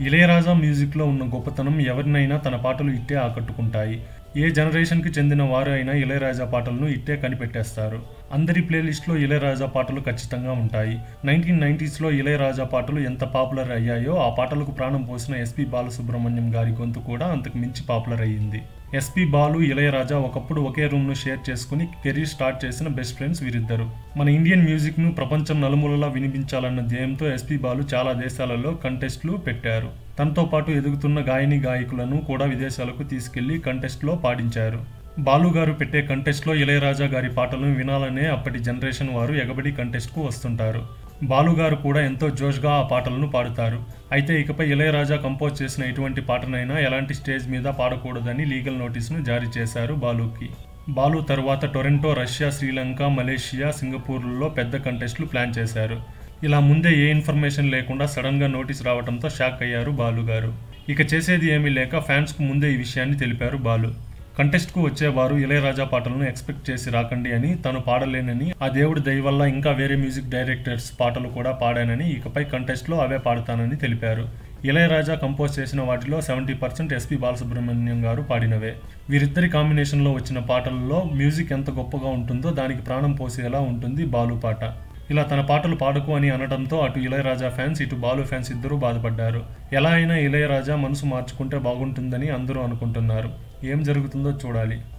ఇళయరాజా మ్యూజిక్లో ఉన్న గొప్పతనం ఎవరినైనా తన పాటలు ఇట్టే ఆకట్టుకుంటాయి ఏ జనరేషన్కి చెందిన వారు అయినా ఇళయరాజా పాటలను ఇట్టే కనిపెట్టేస్తారు అందరి ప్లేలిస్ట్లో ఇళయరాజా పాటలు ఖచ్చితంగా ఉంటాయి నైన్టీన్ నైంటీస్లో ఇళయరాజా పాటలు ఎంత పాపులర్ అయ్యాయో ఆ పాటలకు ప్రాణం పోసిన ఎస్పి బాలసుబ్రహ్మణ్యం గారి గొంతు కూడా అంతకు మించి పాపులర్ అయ్యింది ఎస్పి బాలు ఇళయరాజా ఒకప్పుడు ఒకే రూమ్ను షేర్ చేసుకుని కెరీర్ స్టార్ట్ చేసిన బెస్ట్ ఫ్రెండ్స్ వీరిద్దరు మన ఇండియన్ మ్యూజిక్ను ప్రపంచం నలుమూలలా వినిపించాలన్న ధ్యేయంతో ఎస్పి బాలు చాలా దేశాలలో కంటెస్ట్లు పెట్టారు తనతో పాటు ఎదుగుతున్న గాయని గాయకులను కూడా విదేశాలకు తీసుకెళ్లి కంటెస్ట్లో పాడించారు బాలు గారు పెట్టే కంటెస్ట్లో ఇళయరాజా గారి పాటలను వినాలనే అప్పటి జనరేషన్ వారు ఎగబడి కంటెస్ట్కు వస్తుంటారు బాలు గారు కూడా ఎంతో జోష్గా ఆ పాటలను పాడుతారు అయితే ఇకపై ఇళయరాజా కంపోజ్ చేసిన ఎటువంటి పాటనైనా ఎలాంటి స్టేజ్ మీద పాడకూడదని లీగల్ నోటీసును జారీ చేశారు బాలుకి బాలు తర్వాత టొరంటో రష్యా శ్రీలంక మలేషియా సింగపూర్లలో పెద్ద కంటెస్ట్లు ప్లాన్ చేశారు ఇలా ముందే ఏ ఇన్ఫర్మేషన్ లేకుండా సడన్గా నోటీస్ రావడంతో షాక్ అయ్యారు బాలు గారు ఇక చేసేది ఏమీ లేక ఫ్యాన్స్కు ముందే ఈ విషయాన్ని తెలిపారు బాలు కంటెస్ట్కు వచ్చేవారు ఇళయరాజా పాటలను ఎక్స్పెక్ట్ చేసి రాకండి అని తను పాడలేనని ఆ దేవుడి దయ వల్ల ఇంకా వేరే మ్యూజిక్ డైరెక్టర్స్ పాటలు కూడా పాడానని ఇకపై కంటెస్ట్లో అవే పాడతానని తెలిపారు ఇళయరాజా కంపోజ్ చేసిన వాటిలో సెవెంటీ పర్సెంట్ ఎస్పి బాలసుబ్రహ్మణ్యం గారు పాడినవే వీరిద్దరి కాంబినేషన్లో వచ్చిన పాటలలో మ్యూజిక్ ఎంత గొప్పగా ఉంటుందో దానికి ప్రాణం పోసేలా ఉంటుంది బాలు పాట ఇలా తన పాటలు పాడకు అని అనడంతో అటు ఇళయరాజా ఫ్యాన్స్ ఇటు బాలు ఫ్యాన్స్ ఇద్దరూ బాధపడ్డారు ఎలా అయినా ఇళయరాజా మనసు మార్చుకుంటే బాగుంటుందని అందరూ అనుకుంటున్నారు ఏం జరుగుతుందో చూడాలి